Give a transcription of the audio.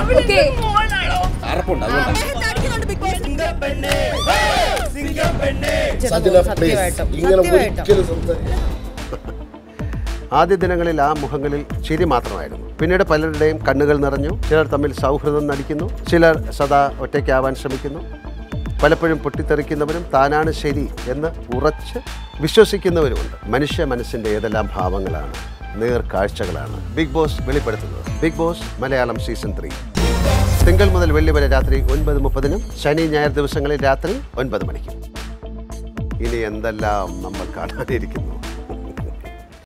Okay അറപ്പുണ്ട് അതുകൊണ്ടാണ് Sajana please സത്യമായിട്ടും. ഇങ്ങനെ സത്യമായിട്ടും. ഒരിക്കലും സംസാരിക്കും ആദ്യ ദിനങ്ങളിൽ ആ മുഖങ്ങളിൽ ചിരി മാത്രമായിരുന്നു പിന്നീട് പലരുടെയും കണ്ണുകൾ നിറഞ്ഞു ചിലർ തമ്മിൽ സൗഹൃദം നടിക്കുന്നു ചിലർ സദാ ഒറ്റയ്ക്കാവാൻ ശ്രമിക്കുന്നു പലപ്പോഴും പൊട്ടിത്തെറിക്കുന്നവരും താനാണ് ശരി എന്ന് ഉറച്ച് വിശ്വസിക്കുന്നവരുമുണ്ട് മനുഷ്യ മനസ്സിൻ്റെ ഏതെല്ലാം ഭാവങ്ങളാണ് നേർക്കാഴ്ചകളാണ് ബിഗ് ബോസ് വെളിപ്പെടുത്തുന്നത് big boss Malayalam season three തിങ്കൾ മുതൽ വെള്ളി വരെ രാത്രി ഒൻപത് മുപ്പതിനും ശനി ഞായർ ദിവസങ്ങളിൽ രാത്രി ഒൻപത് മണിക്കും ഇനി എന്തെല്ലാം നമ്മൾ കാണാനിരിക്കുന്നു